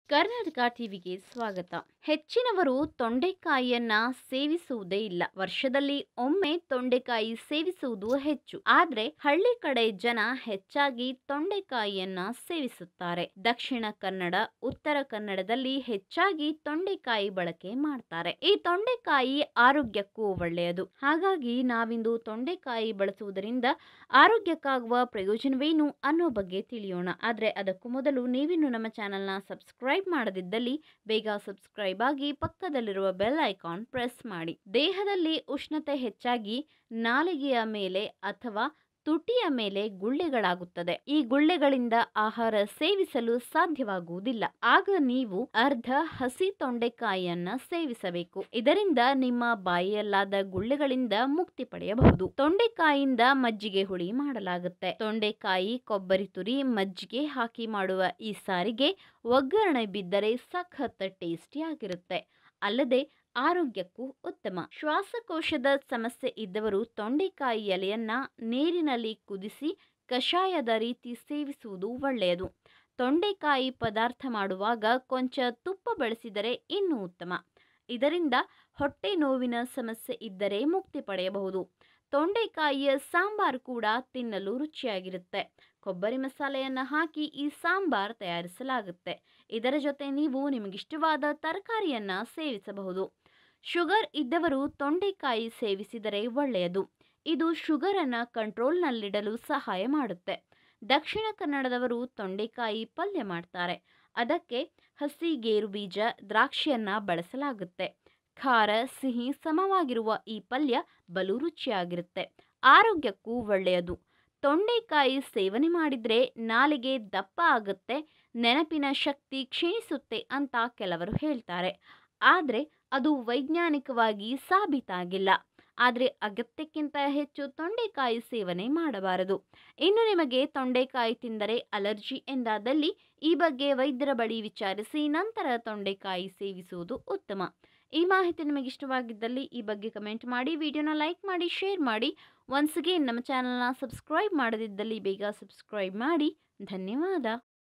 ಕರ್ನಾಟಕ ಟಿವಿಗೆ ಸ್ವಾಗತ ಹೆಚ್ಚಿನವರು ತೊಂಡೆಕಾಯಿಯನ್ನ ಸೇವಿಸುವುದೇ ಇಲ್ಲ ವರ್ಷದಲ್ಲಿ ಒಮ್ಮೆ ತೊಂಡೆಕಾಯಿ ಸೇವಿಸುವುದು ಹೆಚ್ಚು ಆದ್ರೆ ಹಳ್ಳಿ ಕಡೆ ಜನ ಹೆಚ್ಚಾಗಿ ತೊಂಡೆಕಾಯಿಯನ್ನ ಸೇವಿಸುತ್ತಾರೆ ದಕ್ಷಿಣ ಕನ್ನಡ ಉತ್ತರ ಕನ್ನಡದಲ್ಲಿ ಹೆಚ್ಚಾಗಿ ತೊಂಡೆಕಾಯಿ ಬಳಕೆ ಮಾಡ್ತಾರೆ ಈ ತೊಂಡೆಕಾಯಿ ಆರೋಗ್ಯಕ್ಕೂ ಒಳ್ಳೆಯದು ಹಾಗಾಗಿ ನಾವಿಂದು ತೊಂಡೆಕಾಯಿ ಬಳಸುವುದರಿಂದ ಆರೋಗ್ಯಕ್ಕಾಗುವ ಪ್ರಯೋಜನವೇನು ಅನ್ನೋ ಬಗ್ಗೆ ತಿಳಿಯೋಣ ಆದ್ರೆ ಅದಕ್ಕೂ ಮೊದಲು ನೀವಿನ್ನು ನಮ್ಮ ಚಾನೆಲ್ನ ಸಬ್ಸ್ಕ್ರೈಬ್ ಮಾಡದಿದ್ದಲ್ಲಿ ಬೇಗ ಸಬ್ಸ್ಕ್ರೈಬ್ ಆಗಿ ಪಕ್ಕದಲ್ಲಿರುವ ಬೆಲ್ ಐಕಾನ್ ಪ್ರೆಸ್ ಮಾಡಿ ದೇಹದಲ್ಲಿ ಉಷ್ಣತೆ ಹೆಚ್ಚಾಗಿ ನಾಲಿಗೆಯ ಮೇಲೆ ಅಥವಾ ತುಟಿಯ ಮೇಲೆ ಗುಳ್ಳೆಗಳಾಗುತ್ತದೆ ಈ ಗುಳ್ಳೆಗಳಿಂದ ಆಹಾರ ಸೇವಿಸಲು ಸಾಧ್ಯವಾಗುವುದಿಲ್ಲ ಆಗ ನೀವು ಅರ್ಧ ಹಸಿ ತೊಂಡೆಕಾಯಿಯನ್ನ ಸೇವಿಸಬೇಕು ಇದರಿಂದ ನಿಮ್ಮ ಬಾಯಿಯಲ್ಲಾದ ಗುಳ್ಳೆಗಳಿಂದ ಮುಕ್ತಿ ಪಡೆಯಬಹುದು ತೊಂಡೆಕಾಯಿಯಿಂದ ಮಜ್ಜಿಗೆ ಹುಳಿ ಮಾಡಲಾಗುತ್ತೆ ತೊಂಡೆಕಾಯಿ ಕೊಬ್ಬರಿ ತುರಿ ಮಜ್ಜಿಗೆ ಹಾಕಿ ಮಾಡುವ ಈ ಸಾರಿಗೆ ಒಗ್ಗರಣೆ ಬಿದ್ದರೆ ಸಖತ್ ಟೇಸ್ಟಿಯಾಗಿರುತ್ತೆ ಅಲ್ಲದೆ ಆರೋಗ್ಯಕ್ಕೂ ಉತ್ತಮ ಶ್ವಾಸಕೋಶದ ಸಮಸ್ಯೆ ಇದ್ದವರು ತೊಂಡೆಕಾಯಿ ಎಲೆಯನ್ನ ನೀರಿನಲ್ಲಿ ಕುದಿಸಿ ಕಷಾಯದ ರೀತಿ ಸೇವಿಸುವುದು ಒಳ್ಳೆಯದು ತೊಂಡೆಕಾಯಿ ಪದಾರ್ಥ ಮಾಡುವಾಗ ಕೊಂಚ ತುಪ್ಪ ಬಳಸಿದರೆ ಇನ್ನೂ ಉತ್ತಮ ಇದರಿಂದ ಹೊಟ್ಟೆ ನೋವಿನ ಸಮಸ್ಯೆ ಇದ್ದರೆ ಮುಕ್ತಿ ಪಡೆಯಬಹುದು ತೊಂಡೆಕಾಯಿಯ ಸಾಂಬಾರು ಕೂಡ ತಿನ್ನಲು ರುಚಿಯಾಗಿರುತ್ತೆ ಕೊಬ್ಬರಿ ಮಸಾಲೆಯನ್ನು ಹಾಕಿ ಈ ಸಾಂಬಾರ್ ತಯಾರಿಸಲಾಗುತ್ತೆ ಇದರ ಜೊತೆ ನೀವು ನಿಮಗಿಷ್ಟವಾದ ತರಕಾರಿಯನ್ನ ಸೇವಿಸಬಹುದು ಶುಗರ್ ಇದ್ದವರು ತೊಂಡೆಕಾಯಿ ಸೇವಿಸಿದರೆ ಒಳ್ಳೆಯದು ಇದು ಶುಗರನ್ನು ಕಂಟ್ರೋಲ್ನಲ್ಲಿಡಲು ಸಹಾಯ ಮಾಡುತ್ತೆ ದಕ್ಷಿಣ ಕನ್ನಡದವರು ತೊಂಡೆಕಾಯಿ ಪಲ್ಯ ಮಾಡ್ತಾರೆ ಅದಕ್ಕೆ ಹಸಿ ಗೇರು ಬೀಜ ದ್ರಾಕ್ಷಿಯನ್ನ ಬಳಸಲಾಗುತ್ತೆ ಖಾರ ಸಿಹಿ ಸಮವಾಗಿರುವ ಈ ಪಲ್ಯ ಬಲು ರುಚಿಯಾಗಿರುತ್ತೆ ಆರೋಗ್ಯಕ್ಕೂ ಒಳ್ಳೆಯದು ತೊಂಡೆಕಾಯಿ ಸೇವನೆ ಮಾಡಿದರೆ ನಾಲಿಗೆ ದಪ್ಪ ಆಗುತ್ತೆ ನೆನಪಿನ ಶಕ್ತಿ ಕ್ಷೀಣಿಸುತ್ತೆ ಅಂತ ಕೆಲವರು ಹೇಳ್ತಾರೆ ಆದರೆ ಅದು ವೈಜ್ಞಾನಿಕವಾಗಿ ಸಾಬೀತಾಗಿಲ್ಲ ಆದರೆ ಅಗತ್ಯಕ್ಕಿಂತ ಹೆಚ್ಚು ತೊಂಡೆಕಾಯಿ ಸೇವನೆ ಮಾಡಬಾರದು ಇನ್ನು ನಿಮಗೆ ತೊಂಡೆಕಾಯಿ ತಿಂದರೆ ಅಲರ್ಜಿ ಎಂದಾದಲ್ಲಿ ಈ ಬಗ್ಗೆ ವೈದ್ಯರ ಬಳಿ ವಿಚಾರಿಸಿ ನಂತರ ತೊಂಡೆಕಾಯಿ ಸೇವಿಸುವುದು ಉತ್ತಮ ಈ ಮಾಹಿತಿ ನಿಮಗೆ ಇಷ್ಟವಾಗಿದ್ದಲ್ಲಿ ಈ ಬಗ್ಗೆ ಕಮೆಂಟ್ ಮಾಡಿ ವಿಡಿಯೋನ ಲೈಕ್ ಮಾಡಿ ಶೇರ್ ಮಾಡಿ ಒನ್ಸ್ ಅಗೇನ್ ನಮ್ಮ ಚಾನಲ್ನ ಸಬ್ಸ್ಕ್ರೈಬ್ ಮಾಡದಿದ್ದಲ್ಲಿ ಬೇಗ ಸಬ್ಸ್ಕ್ರೈಬ್ ಮಾಡಿ ಧನ್ಯವಾದ